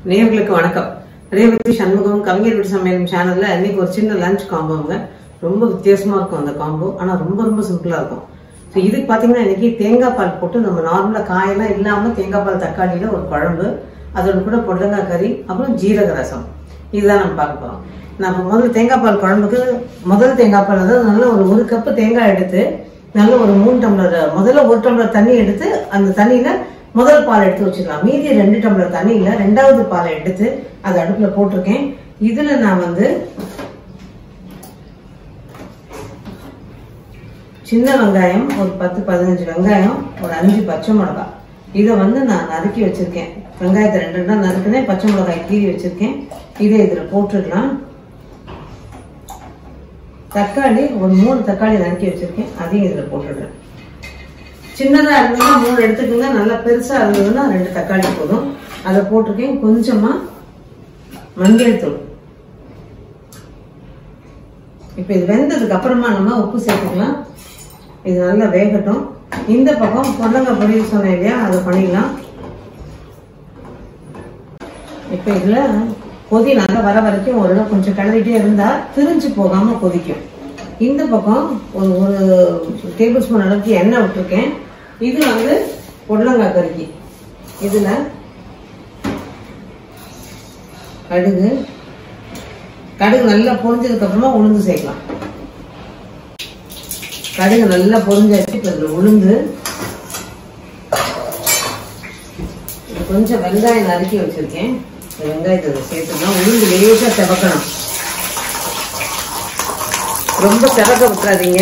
நேயர்களுக்கு வணக்கம் ரேவதி சண்முகம் கவிஞர் வீட்டு சமையல் சேனல்ல இன்னைக்கு ஒரு சின்ன லஞ்ச் காம்போங்க ரொம்ப வித்தியாசமா இருக்கும் அந்த காம்போ ஆனா ரொம்ப ரொம்ப சிம்பிளா இருக்கும் ஸோ இதுக்கு பாத்தீங்கன்னா இன்னைக்கு தேங்காய் பால் போட்டு நம்ம நார்மலா காயெல்லாம் இல்லாம தேங்காய் பால் தக்காளியில ஒரு குழம்பு அதோட கூட பொடலங்காய் கறி அப்புறம் ஜீரக ரசம் இதுதான் நம்ம பார்க்க போறோம் நான் இப்போ முதல்ல தேங்காய் பால் குழம்புக்கு முதல் தேங்காய் பால் அதாவது நல்ல ஒரு ஒரு கப்பு தேங்காய் எடுத்து நல்ல ஒரு மூணு டம்ளர் முதல்ல ஒரு டம்ளர் தண்ணி எடுத்து அந்த தண்ணியில முதல் பால் எடுத்து வச்சுக்கலாம் மீதி ரெண்டு டம்ளர் தண்ணியில ரெண்டாவது பாலை எடுத்து அது அடுப்புல போட்டிருக்கேன் இதுல நான் வந்து சின்ன வெங்காயம் ஒரு பத்து பதினஞ்சு வெங்காயம் ஒரு அஞ்சு பச்சை மிளகாய் இதை வந்து நான் நறுக்கி வச்சிருக்கேன் வெங்காயத்தை ரெண்டு ரெண்டா நறுக்கினேன் பச்சை மிளகாய் கீறி வச்சிருக்கேன் இதை இதுல போட்டுடலாம் தக்காளி ஒரு மூணு தக்காளி நறுக்கி வச்சிருக்கேன் அதையும் இதுல போட்டுடுறேன் சின்னதா இருந்ததுன்னா மூணு எடுத்துக்கோங்க நல்லா பெருசா இருந்ததுன்னா ரெண்டு தக்காளி போதும் அதை போட்டிருக்கேன் கொஞ்சமா மஞ்சள் தூள் இப்ப இது வெந்ததுக்கு அப்புறமா நம்ம உப்பு சேர்த்துக்கலாம் இது நல்லா வேகட்டும் இந்த பக்கம் பொடலங்காய் பொரியல் சொன்னேன் இல்லையா அதை பண்ணிடலாம் இப்ப இதுல கொதி நல்லா வர வரைக்கும் ஒரு இடம் கொஞ்சம் கிளறிட்டே இருந்தா திரிஞ்சு போகாம கொதிக்கும் இந்த பக்கம் ஒரு ஒரு டேபிள் ஸ்பூன் அளவுக்கு எண்ணெய் விட்டுருக்கேன் இது வந்து பொடலங்காய் கறிக்கு இதுல கடுகு கடுகு நல்லா பொரிஞ்சதுக்கு அப்புறமா உளுந்து சேர்க்கலாம் கடுகு நல்லா பொரிஞ்சாச்சு இப்ப இதுல உளுந்து இது கொஞ்சம் வெங்காயம் நறுக்கி வச்சிருக்கேன் இந்த வெங்காயத்தை இதில் சேர்த்துக்கலாம் உளுந்து லேசா செவக்கணும் ரொம்ப செவக்க விட்டுறாதீங்க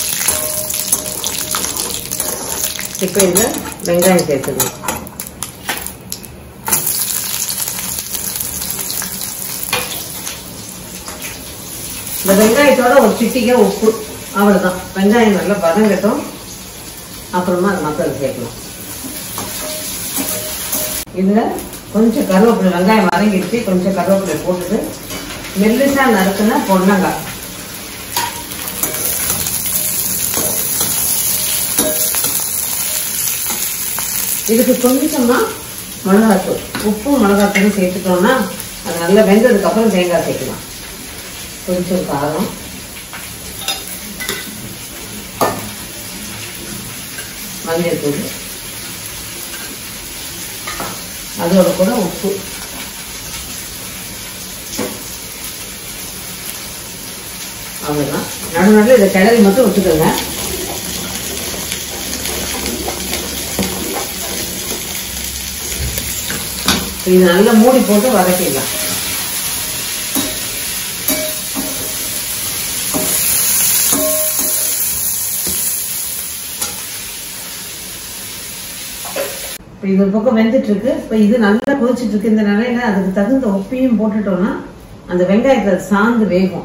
இப்ப இதுல வெங்காயம் சேர்த்துக்கணும் இந்த வெங்காயத்தோட ஒரு சிட்டிக்க உப்பு அவ்வளவுதான் வெங்காயம் நல்லா வதங்கட்டும் அப்புறமா அது மசாலா சேர்க்கலாம் இதுல கொஞ்சம் கருவேப்பிலை வெங்காயம் வதங்கிடுச்சு கொஞ்சம் கருவேப்பிலை போட்டுட்டு மெல்லிசா நறுக்குன பொன்னங்காய் இதுக்கு கொஞ்சமா மிளகாத்தூள் உப்பும் மிளகாத்தூளும் சேர்த்துட்டோம்னா அது நல்லா வெந்ததுக்கு அப்புறம் தேங்காய் சேர்க்கலாம் கொஞ்சம் காரம் மஞ்சள் தூள் அதோட கூட உப்பு அவ்வளவுதான் நடு நடுவில் இதை கிளறி மட்டும் விட்டுக்கோங்க இது நல்லா மூடி போட்டு வதக்கிடலாம் இப்போ இது ஒரு பக்கம் வெந்துட்டு இருக்கு இப்போ இது நல்லா கொதிச்சிட்டு இருக்கு இந்த நிலையில அதுக்கு தகுந்த உப்பையும் போட்டுட்டோம்னா அந்த வெங்காயத்தை சாந்து வேகும்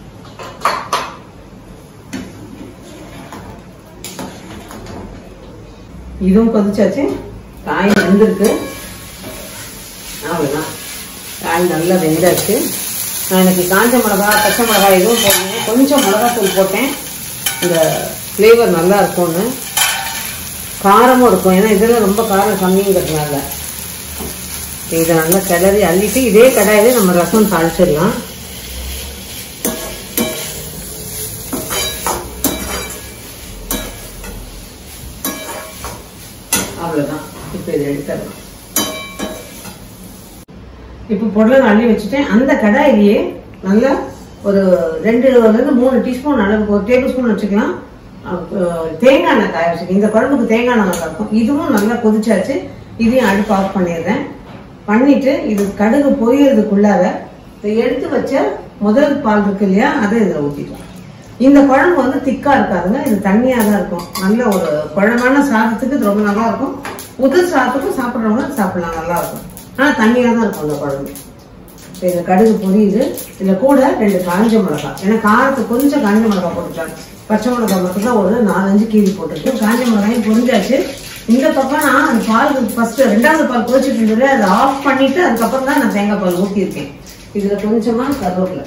இதுவும் கொதிச்சாச்சு காய் வெந்திருக்கு அவ்வளவுதான் காய் நல்லா வெந்தாச்சு நான் எனக்கு காஞ்ச மிளகா பச்சை மிளகா எதுவும் போடணும் கொஞ்சம் மிளகாத்தூள் போட்டேன் இந்த ஃப்ளேவர் நல்லா இருக்கும்னு காரமும் இருக்கும் ஏன்னா இதெல்லாம் ரொம்ப காரம் கம்மிங்கிறதுனால இதை நல்லா கிளறி அள்ளிட்டு இதே கடாயிலே நம்ம ரசம் தாளிச்சிடலாம் அவ்வளவுதான் இப்போ இதை எடுத்துடலாம் இப்போ பொருளை அள்ளி வச்சுட்டேன் அந்த கடாயிலேயே நல்லா ஒரு ரெண்டு இருந்து மூணு டீஸ்பூன் அளவுக்கு ஒரு டேபிள் ஸ்பூன் வச்சுக்கலாம் அஹ் தேங்காய் எண்ணெய் காய வச்சுக்கேன் இந்த குழம்புக்கு தேங்காய் எண்ணெய் நல்லா இருக்கும் இதுவும் நல்லா கொதிச்சாச்சு இதையும் அடுப்பு ஆஃப் பண்ணிடுறேன் பண்ணிட்டு இது கடுகு பொரியறதுக்குள்ளார இதை எடுத்து வச்ச முதல் பால் இருக்கு இல்லையா அதை இதில் ஊற்றிக்கலாம் இந்த குழம்பு வந்து திக்கா இருக்காதுங்க இது தண்ணியாக தான் இருக்கும் நல்ல ஒரு குழம்பான சாதத்துக்கு இது ரொம்ப நல்லா இருக்கும் உதிர் சாதத்துக்கும் சாப்பிட்றவங்க சாப்பிடலாம் நல்லா இருக்கும் ஆனால் தண்ணியாக தான் இருக்கும் அந்த குழம்பு இப்போ இந்த கடுகு பொரியுது இதில் கூட ரெண்டு காஞ்ச மிளகாய் ஏன்னா காரத்துக்கு கொஞ்சம் காஞ்ச மிளகாய் போட்டுட்டாங்க பச்சை மிளகாய் மட்டும் தான் ஒரு நாலஞ்சு கீரி போட்டுருக்கு காஞ்ச மிளகாயும் பொரிஞ்சாச்சு இந்த பக்கம் நான் அந்த பால் ஃபர்ஸ்ட் ரெண்டாவது பால் கொதிச்சுட்டு இருந்தது அதை ஆஃப் பண்ணிட்டு அதுக்கப்புறம் தான் நான் தேங்காய் பால் ஊற்றிருக்கேன் இதுல கொஞ்சமா கருவேப்பிலை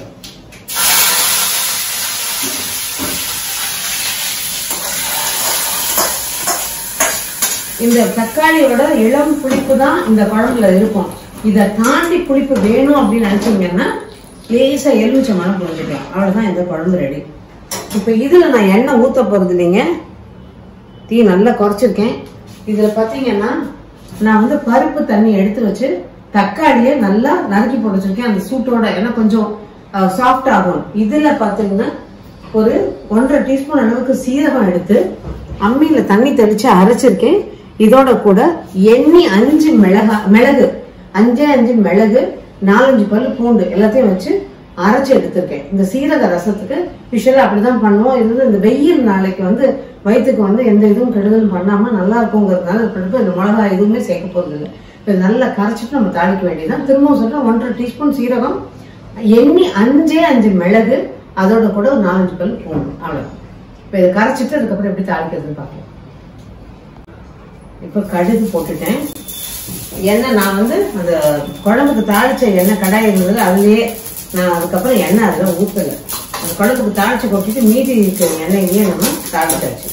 இந்த தக்காளியோட இளம் புளிப்பு தான் இந்த குழம்புல இருக்கும் இதை தாண்டி புளிப்பு வேணும் அப்படின்னு நினைச்சீங்கன்னா லேசா எலுமிச்சை மரம் புரிஞ்சுக்கலாம் அவ்வளவுதான் இந்த குழம்பு ரெடி இப்போ இதுல நான் எண்ணெய் ஊத்த போறது இல்லைங்க தீ நல்லா குறைச்சிருக்கேன் இதுல பாத்தீங்கன்னா நான் வந்து பருப்பு தண்ணி எடுத்து வச்சு தக்காளியை நல்லா நறுக்கி போட்டு வச்சிருக்கேன் அந்த சூட்டோட ஏன்னா கொஞ்சம் சாஃப்ட் ஆகும் இதுல பாத்தீங்கன்னா ஒரு ஒன்றரை டீஸ்பூன் அளவுக்கு சீரகம் எடுத்து அம்மியில தண்ணி தெளிச்சு அரைச்சிருக்கேன் இதோட கூட எண்ணி அஞ்சு மிளகா மிளகு அஞ்சே அஞ்சு மிளகு நாலஞ்சு பல்லு பூண்டு எல்லாத்தையும் வச்சு அரைச்சு எடுத்திருக்கேன் இந்த சீரக ரசத்துக்கு யூஸ்வலா அப்படிதான் பண்ணுவோம் இது வந்து இந்த வெயில் நாளைக்கு வந்து வயிற்றுக்கு வந்து எந்த இதுவும் கெடுதலும் பண்ணாம நல்லா இருக்குங்கிறதுனால பிறகு இந்த மிளகா எதுவுமே சேர்க்க போறது இல்லை இப்போ நல்லா கரைச்சிட்டு நம்ம தாளிக்க வேண்டியதுதான் திரும்பவும் சொல்றேன் ஒன்றரை டீஸ்பூன் சீரகம் எண்ணி அஞ்சே அஞ்சு மிளகு அதோட கூட ஒரு நாலஞ்சு பல் பூண்டு அவ்வளவு இப்போ இதை கரைச்சிட்டு அதுக்கப்புறம் எப்படி தாளிக்கிறதுன்னு பார்க்கலாம் இப்போ கடுகு போட்டுட்டேன் எண்ணெய் நான் வந்து அந்த குழம்புக்கு தாளிச்ச எண்ணெய் கடாய் இருந்தது அதுலயே நான் அதுக்கப்புறம் எண்ணெய் அதில் ஊற்றலை அந்த குழம்புக்கு தாளிச்சு கொட்டிட்டு மீதி இருக்கிற எண்ணெயிலேயே நம்ம தாளிச்சாச்சு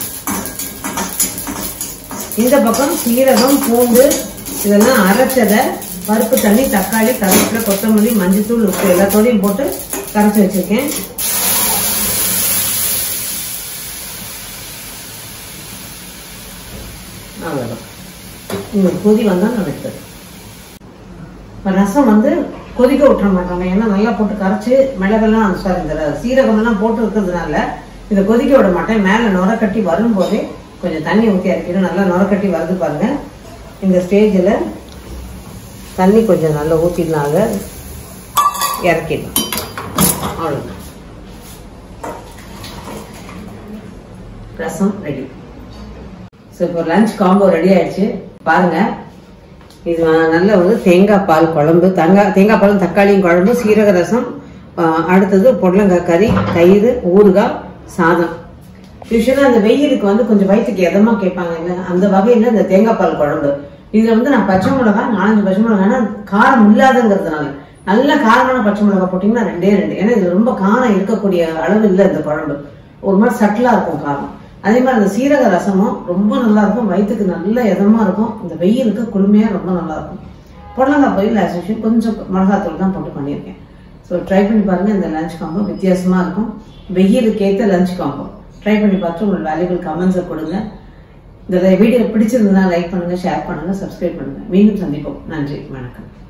இந்த பக்கம் சீரகம் பூண்டு இதெல்லாம் அரைச்சதை பருப்பு தண்ணி தக்காளி கருவேப்பிலை கொத்தமல்லி மஞ்சத்தூள் உப்பு எல்லாத்தோடையும் போட்டு கரைச்சி வச்சிருக்கேன் அவ்வளோதான் உங்களுக்கு கொதி வந்தால் நான் வைக்கிறேன் இப்போ ரசம் வந்து கொதிக்க விட்டுற மாட்டாங்க ஏன்னா நல்லா போட்டு கரைச்சி மிளகெல்லாம் சாரி இந்த சீரகமெல்லாம் போட்டு இருக்கிறதுனால இதை கொதிக்க விட மாட்டேன் மேலே நுர கட்டி வரும்போதே கொஞ்சம் தண்ணி ஊற்றி இறக்கிடும் நல்லா நுர கட்டி வருது பாருங்க இந்த ஸ்டேஜில் தண்ணி கொஞ்சம் நல்லா ஊற்றினால இறக்கிடலாம் அவ்வளோதான் ரசம் ரெடி ஸோ இப்போ லஞ்ச் காம்போ ரெடி ஆயிடுச்சு பாருங்க இது நல்ல வந்து தேங்காய் பால் குழம்பு தேங்காய் தேங்காய் பாலும் தக்காளியும் குழம்பு சீரக ரசம் ஆஹ் அடுத்தது பொடலங்காய் கறி தயிர் ஊறுகாய் சாதம் யூஸ்வலாக அந்த வெயிலுக்கு வந்து கொஞ்சம் வயிற்றுக்கு எதமா கேட்பாங்க இல்ல அந்த வகையில் இந்த தேங்காய் பால் குழம்பு இதுல வந்து நான் பச்சை மிளகாய் நாலஞ்சு பச்சை மிளகாய்னா காரம் இல்லாதங்கிறதுனால நல்ல காரமான பச்சை மிளகாய் போட்டிங்கன்னா ரெண்டே ரெண்டு ஏன்னா இது ரொம்ப காரம் இருக்கக்கூடிய அளவு இல்லை இந்த குழம்பு ஒரு மாதிரி சட்டிலா இருக்கும் காரம் அதே மாதிரி அந்த சீரக ரசமும் ரொம்ப நல்லா இருக்கும் வயிற்றுக்கு நல்ல இதமா இருக்கும் இந்த வெயிலுக்கு குளுமையா ரொம்ப நல்லா இருக்கும் புடலங்காய் பொரியல் ஆசோசியம் கொஞ்சம் மிளகாத்தூள் தான் போட்டு பண்ணியிருக்கேன் ஸோ ட்ரை பண்ணி பாருங்க இந்த லஞ்ச் காம்போ வித்தியாசமா இருக்கும் வெயிலுக்கு ஏற்ற லஞ்ச் காம்போ ட்ரை பண்ணி பார்த்து உங்களோட வேல்யூபிள் கமெண்ட்ஸை கொடுங்க இந்த வீடியோ பிடிச்சிருந்ததுன்னா லைக் பண்ணுங்க ஷேர் பண்ணுங்க சப்ஸ்கிரைப் பண்ணுங்க மீண்டும் சந்திப்போம் நன்றி வணக்கம்